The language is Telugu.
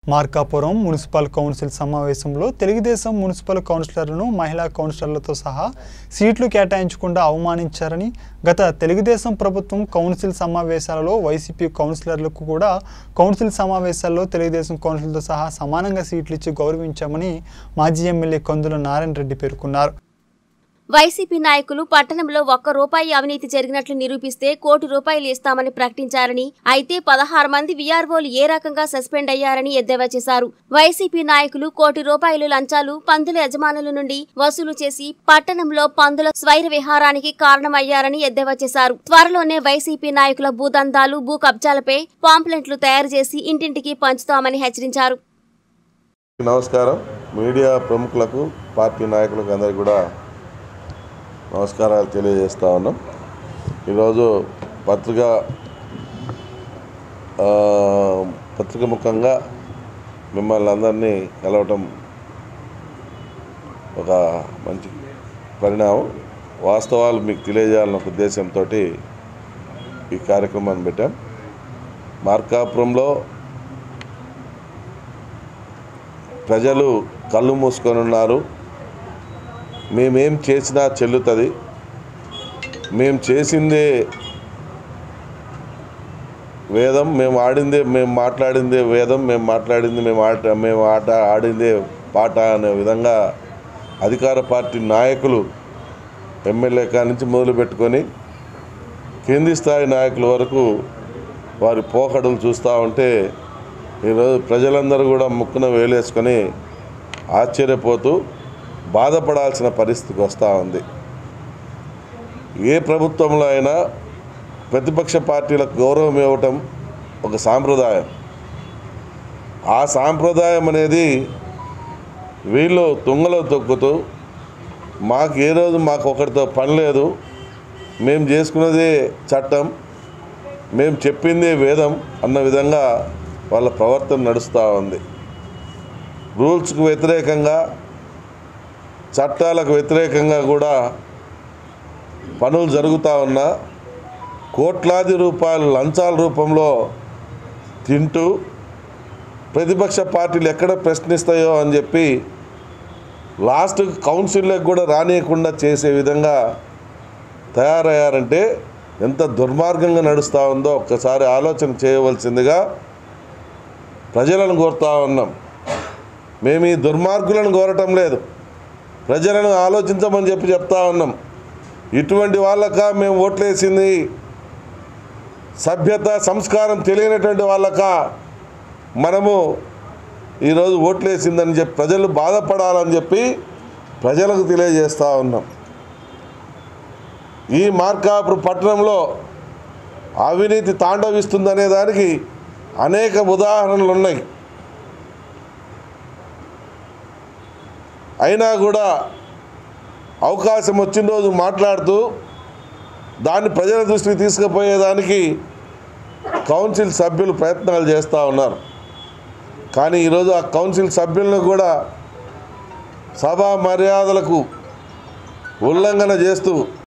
మార్కాపురం మున్సిపల్ కౌన్సిల్ సమావేశంలో తెలుగుదేశం మున్సిపల్ కౌన్సిలర్లను మహిళా కౌన్సిలర్లతో సహా సీట్లు కేటాయించకుండా అవమానించారని గత తెలుగుదేశం ప్రభుత్వం కౌన్సిల్ సమావేశాలలో వైసీపీ కౌన్సిలర్లకు కూడా కౌన్సిల్ సమావేశాల్లో తెలుగుదేశం కౌన్సిల్తో సహా సమానంగా సీట్లు ఇచ్చి గౌరవించామని మాజీ ఎమ్మెల్యే కందుల నారాయణ రెడ్డి పేర్కొన్నారు వైసీపీ నాయకులు పట్టణంలో ఒక్క రూపాయి అవినీతి జరిగినట్లు నిరూపిస్తే కోటి రూపాయలు ఇస్తామని ప్రకటించారని అయితే పదహారు మంది వీఆర్ఓలు ఏ రకంగా సస్పెండ్ అయ్యారని ఎద్దేవా చేశారు వైసీపీ నాయకులు కోటి రూపాయలు లంచాలు పందుల యజమానుల నుండి వసూలు చేసి పట్టణంలో పందుల స్వైర విహారానికి కారణమయ్యారని ఎద్దేవా చేశారు త్వరలోనే వైసీపీ నాయకుల భూదందాలు భూ కబ్జాలపై పాంప్లెంట్లు తయారు చేసి ఇంటింటికి పంచుతామని హెచ్చరించారు నమస్కారం మీడియా ప్రముఖులకు పార్టీ నాయకులకు అందరికీ కూడా నమస్కారాలు తెలియజేస్తా ఉన్నాం ఈరోజు పత్రిక ఆ, పత్రిక ముఖంగా మిమ్మల్ని అందరినీ కలవటం ఒక మంచి పరిణామం వాస్తవాలు మీకు తెలియజేయాలన్న ఒక ఉద్దేశంతో ఈ కార్యక్రమాన్ని పెట్టాం మార్కాపురంలో ప్రజలు కళ్ళు మూసుకొని ఉన్నారు మేమేం చేసినా చెల్లుతుంది మేము చేసిందే వేదం మేము ఆడిందే మేము మాట్లాడిందే వేదం మేము మాట్లాడింది మేము ఆట మేము ఆట ఆడిందే పాట అనే విధంగా అధికార పార్టీ నాయకులు ఎమ్మెల్యే కాడి నుంచి మొదలు పెట్టుకొని కింది స్థాయి నాయకుల వరకు వారి పోకడలు చూస్తూ ఉంటే ఈరోజు ప్రజలందరూ కూడా ముక్కున వేలేసుకొని ఆశ్చర్యపోతూ బాధపడాల్సిన పరిస్థితికి వస్తూ ఉంది ఏ ప్రభుత్వంలో అయినా ప్రతిపక్ష పార్టీలకు గౌరవం ఇవ్వటం ఒక సాంప్రదాయం ఆ సాంప్రదాయం అనేది వీళ్ళు తుంగలో తొక్కుతూ మాకు ఏ రోజు మాకు ఒకరితో పని లేదు మేము చేసుకున్నదే చట్టం మేము చెప్పిందే వేదం అన్న విధంగా వాళ్ళ ప్రవర్తన నడుస్తూ ఉంది రూల్స్కు వ్యతిరేకంగా చట్టాలకు వ్యతిరేకంగా కూడా పనులు జరుగుతూ ఉన్నా కోట్లాది రూపాయలు లంచాల రూపంలో తింటూ ప్రతిపక్ష పార్టీలు ఎక్కడ ప్రశ్నిస్తాయో అని చెప్పి లాస్ట్ కౌన్సిల్లోకి కూడా రానియకుండా చేసే విధంగా తయారయ్యారంటే ఎంత దుర్మార్గంగా నడుస్తూ ఉందో ఒక్కసారి ఆలోచన చేయవలసిందిగా ప్రజలను కోరుతా ఉన్నాం మేము ఈ దుర్మార్గులను కోరటం లేదు ప్రజలను ఆలోచించమని చెప్పి చెప్తా ఉన్నాం ఇటువంటి వాళ్ళక మేము ఓట్లేసింది సభ్యత సంస్కారం తెలియనటువంటి వాళ్ళక మనము ఈరోజు ఓట్లేసిందని చెప్పి ప్రజలు బాధపడాలని చెప్పి ప్రజలకు తెలియజేస్తూ ఉన్నాం ఈ మార్కాపురం పట్టణంలో అవినీతి తాండవిస్తుందనే దానికి అనేక ఉదాహరణలు ఉన్నాయి అయినా కూడా అవకాశం వచ్చిన రోజు మాట్లాడుతూ దాన్ని ప్రజల దృష్టికి తీసుకుపోయేదానికి కౌన్సిల్ సభ్యులు ప్రయత్నాలు చేస్తూ ఉన్నారు కానీ ఈరోజు ఆ కౌన్సిల్ సభ్యులను కూడా సభా మర్యాదలకు ఉల్లంఘన చేస్తూ